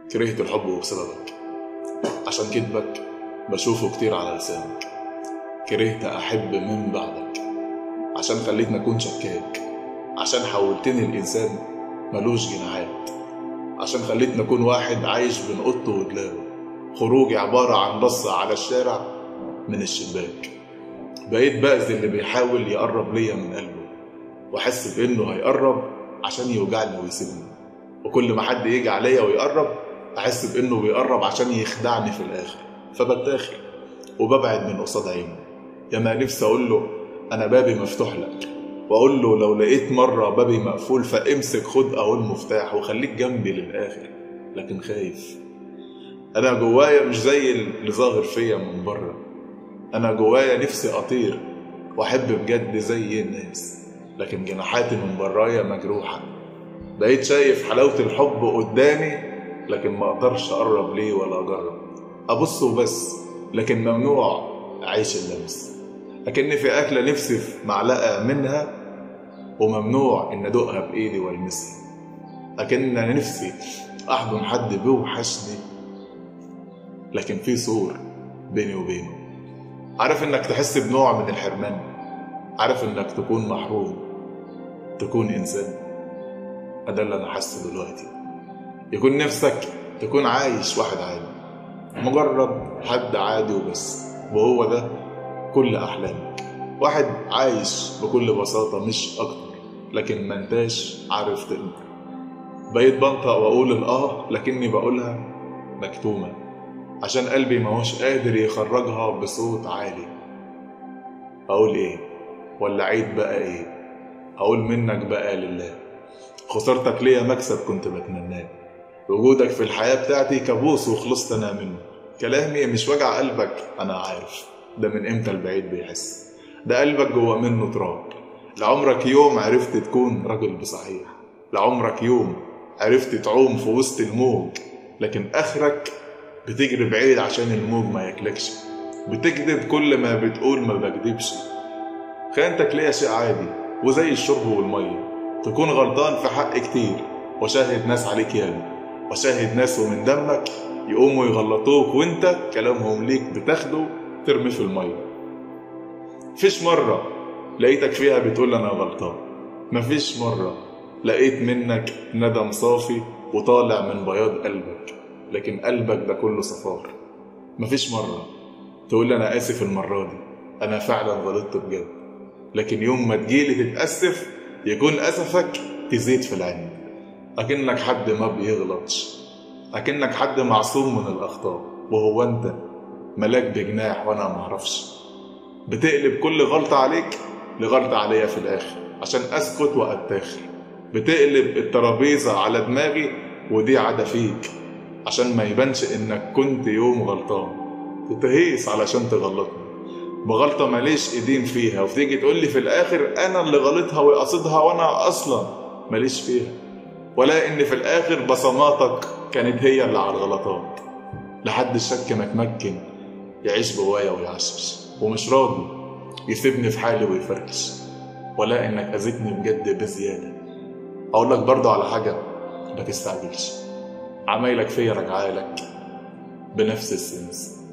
كرهت الحب وبسببك عشان كدبك بشوفه كتير على لسانك كرهت أحب من بعدك عشان خليتني أكون شكاك عشان حولتني الإنسان ملوش جناحات عشان خليتني أكون واحد عايش بين قطه ودلابه خروجي عبارة عن بصة على الشارع من الشباك بقيت بأذي اللي بيحاول يقرب ليا من قلبه وأحس بإنه هيقرب عشان يوجعني ويسيبني وكل ما حد يجي عليا ويقرب أحس بإنه بيقرب عشان يخدعني في الآخر فبتاخر وببعد من قصاد عينه يا ما نفسي أقول له أنا بابي مفتوح لك وأقول له لو لقيت مرة بابي مقفول فامسك خد أهو المفتاح وخليك جنبي للآخر لكن خايف أنا جوايا مش زي اللي ظاهر فيا من بره أنا جوايا نفسي أطير وأحب بجد زي الناس لكن جناحاتي من برايا مجروحة بقيت شايف حلاوة الحب قدامي لكن ما أقدرش أقرب ليه ولا أجرب أبص وبس لكن ممنوع أعيش اللمس أكن في أكلة نفسي في معلقة منها وممنوع إن أدوقها بإيدي وألمسها أكن أنا نفسي أحضن حد بيوحشني لكن في سور بيني وبينه عارف إنك تحس بنوع من الحرمان عارف إنك تكون محروم تكون إنسان ده اللي أنا حاسه دلوقتي يكون نفسك تكون عايش واحد عادي مجرد حد عادي وبس وهو ده كل أحلامك واحد عايش بكل بساطة مش أكتر لكن ما انتاش عارف تقدر بقيت بنطق وأقول الآه لكني بقولها مكتومة عشان قلبي ما هوش قادر يخرجها بصوت عالي أقول إيه ولا عيد بقى إيه أقول منك بقى لله خسارتك ليا مكسب كنت بتمناه وجودك في الحياة بتاعتي كابوس وخلصت أنا منه كلامي مش وجع قلبك أنا عارف ده من إمتى البعيد بيحس ده قلبك جوه منه تراب لعمرك يوم عرفت تكون راجل بصحيح لعمرك يوم عرفت تعوم في وسط الموج لكن آخرك بتجري بعيد عشان الموج ما ياكلكش بتكذب كل ما بتقول ما بكذبش خيانتك ليا شيء عادي وزي الشرب والمية تكون غلطان في حق كتير وشاهد ناس عليك ياما وشاهد ناس ومن دمك يقوموا يغلطوك وانت كلامهم ليك بتاخده ترمي في المية فيش مرة لقيتك فيها بتقول أنا غلطان مفيش مرة لقيت منك ندم صافي وطالع من بياض قلبك لكن قلبك ده كله صفار مفيش مرة تقول أنا آسف المرة دي أنا فعلا غلطت بجد لكن يوم ما تجيلي تتأسف يكون أسفك تزيد في العين أكنك حد ما بيغلطش أكنك حد معصوم من الأخطاء وهو أنت ملاك بجناح وأنا معرفش بتقلب كل غلطة عليك لغلطة عليا في الآخر عشان أسكت وأتاخر بتقلب الترابيزة على دماغي ودي عادة فيك عشان ما يبانش إنك كنت يوم غلطان تتهيس علشان تغلطني بغلطة ماليش إيدين فيها وتيجي تقول لي في الآخر أنا اللي غلطها وقصدها وأنا أصلا ماليش فيها ولا إن في الآخر بصماتك كانت هي اللي على الغلطات لحد الشك ما تمكن يعيش جوايا ويعشش ومش راضي يسيبني في حالي ويفركش ولا إنك أذيتني بجد بزيادة أقول لك برضه على حاجة ما تستعجلش عمايلك فيا راجعالك بنفس السنس